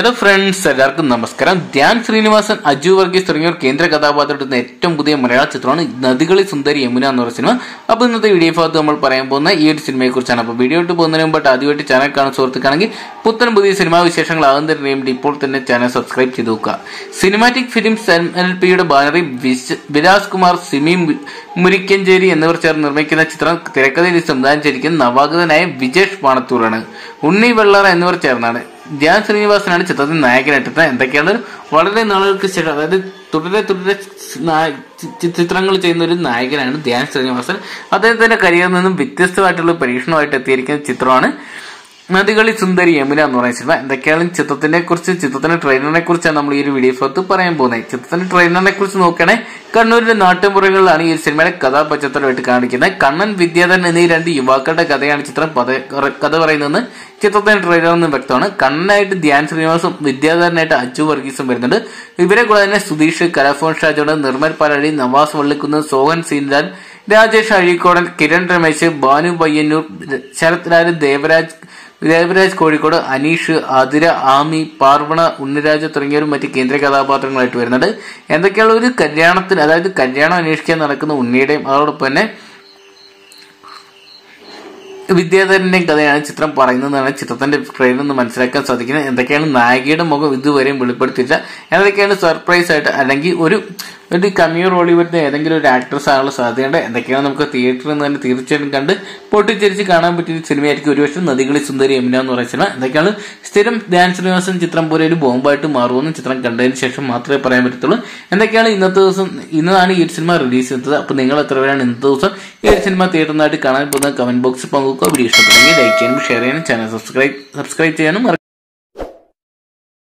Hello friends എല്ലാവർക്കും നമസ്കാരം ധ്യാൻ ശ്രീനിവാസൻ അജു വർഗീസ് തുടങ്ങിയവർ കേന്ദ്ര കഥാപാത്രത്തിന് ഏറ്റവും പുതിയ മലയാള ചിത്രമാണ് നദികളി സുന്ദരി യമുന എന്ന് പറയുന്ന സിനിമ അപ്പോൾ ഇന്നത്തെ വീഡിയോ ഭാഗത്ത് നമ്മൾ പറയാൻ പോകുന്ന ഈ ഒരു സിനിമയെ കുറിച്ചാണ് അപ്പോൾ വീഡിയോ ഇട്ട് പോകുന്നതിന് മുമ്പായിട്ട് ആദ്യമായിട്ട് ചാനൽ കാണുന്ന സുഹൃത്തുക്കാണെങ്കിൽ പുത്തൻ പുതിയ സിനിമാ വിശേഷങ്ങൾ ആകുന്നതിന് വേണ്ടി ഇപ്പോൾ തന്നെ ചാനൽ സബ്സ്ക്രൈബ് ചെയ്ത് നോക്കുക സിനിമാറ്റിക് ഫിലിംസ് എൻ എൽ പിയുടെ ബാനറിൽ വിശ- വിലാസ് കുമാർ സിമി മു- മുരിക്കഞ്ചേരി എന്നിവർ ചേർന്ന് നിർമ്മിക്കുന്ന ചിത്രം തിരക്കഥയിൽ സംവിധാനം ചെയ്തിരിക്കുന്ന നവാഗതനായ വിജേഷ് പാണത്തൂറാണ് ഉണ്ണി വെള്ളറ എന്നിവർ ചേർന്നാണ് ധ്യാൻ ശ്രീനിവാസനാണ് ചിത്രത്തിൽ നായകനായിട്ടെത്തുന്നത് എന്തൊക്കെയാണ് വളരെ നാളുകൾക്ക് ശേഷം അതായത് തുടരെ തുടരെ നായ- ചി- ചിത്രങ്ങൾ ചെയ്യുന്ന ഒരു നായകനാണ് ധ്യാൻ ശ്രീനിവാസൻ അദ്ദേഹത്തിന്റെ കരിയറിൽ നിന്നും വ്യത്യസ്തമായിട്ടുള്ള പരീക്ഷണമായിട്ട് എത്തിയിരിക്കുന്ന ചിത്രമാണ് നദികളി സുന്ദരി യമുന എന്ന് പറയുന്ന സിനിമ എന്തൊക്കെയാണ് ചിത്രത്തിനെ കുറിച്ച് ചിത്രത്തിന്റെ ട്രെയിലറിനെ കുറിച്ചാണ് നമ്മൾ ഈ ഒരു വീഡിയോ ഭാഗത്ത് പറയാൻ പോകുന്നത് ചിത്രത്തിന്റെ ട്രെയിലറിനെ കുറിച്ച് നോക്കുകയാണെങ്കിൽ കണ്ണൂരിന്റെ നാട്ടുപുറങ്ങളിലാണ് ഈ ഒരു സിനിമയുടെ കഥാപശ്ചാത്തലമായിട്ട് കാണിക്കുന്നത് കണ്ണൻ വിദ്യാധരൻ എന്നീ രണ്ട് യുവാക്കളുടെ കഥയാണ് ചിത്രം പത- കഥ പറയുന്നതെന്ന് ചിത്രത്തിന്റെ ട്രെയിലറിൽ നിന്ന് വ്യക്തമാണ് കണ്ണനായിട്ട് ധ്യാൻ ശ്രീനിവാസും വിദ്യാധരനായിട്ട് അച്ചു വർഗീസും വരുന്നുണ്ട് ഇവരെ കൂടെ തന്നെ സുധീഷ് കലാഫോൺ ഷാജോട് നിർമ്മൽ പാലടി നവാസ് വള്ളിക്കുന്ന് സോഹൻ സീൻലാൽ രാജേഷ് അഴീക്കോടൻ കിരൺ രമേശ് ബാനു പയ്യന്നൂർ ശരത് ലാൽ ദേവരാജ് ദേവരാജ് കോഴിക്കോട് അനീഷ് ആതിര ആമി പാർവണ ഉണ്ണിരാജ തുടങ്ങിയവരും മറ്റ് കേന്ദ്ര കഥാപാത്രങ്ങളായിട്ട് വരുന്നുണ്ട് എന്തൊക്കെയുള്ള ഒരു കല്യാണത്തിന് അതായത് കല്യാണം അന്വേഷിക്കാൻ നടക്കുന്ന ഉണ്ണിയുടെയും അതോടൊപ്പം തന്നെ വിദ്യാധരന്റെയും കഥയാണ് ചിത്രം പറയുന്നതെന്നാണ് ചിത്രത്തിന്റെ ട്രെയിലറിൽ നിന്ന് മനസ്സിലാക്കാൻ സാധിക്കുന്നത് എന്തൊക്കെയാണ് നായികയുടെ മുഖം ഇതുവരെയും വെളിപ്പെടുത്തിയില്ല എന്തൊക്കെയാണ് സർപ്രൈസ് ആയിട്ട് അല്ലെങ്കിൽ ഒരു ഒരു കമ്മ്യൂ റോളിൽ വരുന്ന ഏതെങ്കിലും ഒരു ആക്ട്രസ് ആണുള്ള സാധ്യതയുണ്ട് എന്തൊക്കെയാണ് നമുക്ക് തിയേറ്ററിൽ നിന്ന് തന്നെ തീർച്ചയായിട്ടും കണ്ട് പൊട്ടിച്ചിരിച്ച് കാണാൻ പറ്റിയ ഒരു സിനിമയായിരിക്കും ഒരുപക്ഷെ നദികളി സുന്ദരി യമുന എന്ന് പറയുന്ന സിനിമ എന്തൊക്കെയാണ് സ്ഥിരം ധ്യാൻ ശ്രീനിവാസൻ ചിത്രം പോലെ ഒരു ബോംബായിട്ട് മാറുമെന്ന് ചിത്രം കണ്ടതിന് ശേഷം മാത്രമേ പറയാൻ പറ്റത്തുള്ളൂ എന്തൊക്കെയാണ് ഇന്നത്തെ ദിവസം ഇന്നാണ് ഈ ഒരു സിനിമ റിലീസ് ചെയ്തത് അപ്പോൾ നിങ്ങൾ എത്ര പേരാണ് ഇന്നത്തെ ദിവസം ഈ ഒരു സിനിമ തിയേറ്ററിനായിട്ട് കാണാൻ പോകുന്ന കമന്റ് ബോക്സിൽ പങ്കുവെക്കുക വീഡിയോ ഇഷ്ടപ്പെട്ടെങ്കിൽ ലൈക്ക് ചെയ്യാനും ഷെയർ ചെയ്യാനും ചാനൽ സബ്സ്ക്രൈബ് സബ്സ്ക്രൈബ് ചെയ്യാനും മറക്കരുത്.